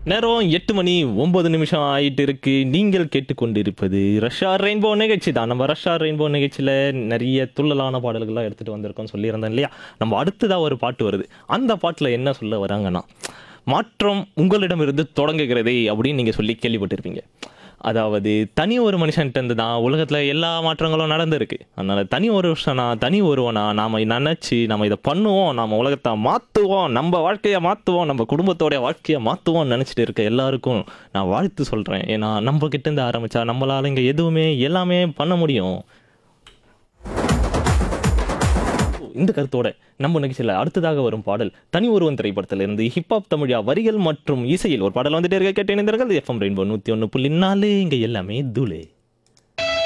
நேரம் எட்டு மணி ஒன்பது நிமிஷம் ஆயிட்டு இருக்கு நீங்கள் கேட்டுக்கொண்டிருப்பது ரஷ்யா ரெயின்போ நிகழ்ச்சி தான் நம்ம ரஷ்யா ரெயின்போ நிகழ்ச்சியில் நிறைய துள்ளலான பாடல்கள்லாம் எடுத்துகிட்டு வந்திருக்கோம் சொல்லியிருந்தேன் இல்லையா நம்ம அடுத்ததாக ஒரு பாட்டு வருது அந்த பாட்டில் என்ன சொல்ல வராங்கன்னா மாற்றம் உங்களிடமிருந்து தொடங்குகிறதே அப்படின்னு நீங்கள் சொல்லி கேள்விப்பட்டிருப்பீங்க அதாவது தனி ஒரு மனுஷன்ட்டு இருந்து தான் உலகத்தில் எல்லா மாற்றங்களும் நடந்திருக்கு அதனால் தனி ஒரு வருஷனா தனி ஒருவனா நாம் நினச்சி நம்ம இதை பண்ணுவோம் நம்ம உலகத்தை மாற்றுவோம் நம்ம வாழ்க்கையை மாற்றுவோம் நம்ம குடும்பத்தோடைய வாழ்க்கையை மாற்றுவோம்னு நினச்சிட்டு இருக்க எல்லாருக்கும் நான் வாழ்த்து சொல்கிறேன் ஏன்னா நம்ம கிட்டேருந்து ஆரம்பித்தா நம்மளால் இங்கே எதுவுமே எல்லாமே பண்ண முடியும் இந்த கருத்தோட நம்ம நிகழ்ச்சியில் அடுத்ததாக வரும் பாடல் தனி ஒருவன் திரைப்படத்திலிருந்து ஹிப்ஹாப் தமிழா வரிகள் மற்றும் இசையில் ஒரு பாடல் வந்துட்டே இருக்க கேட்டு இணைந்தார்கள் எஃப்எம் ரெயின்போ நூற்றி ஒன்று புள்ளி நாலு இங்கே எல்லாமே தூளே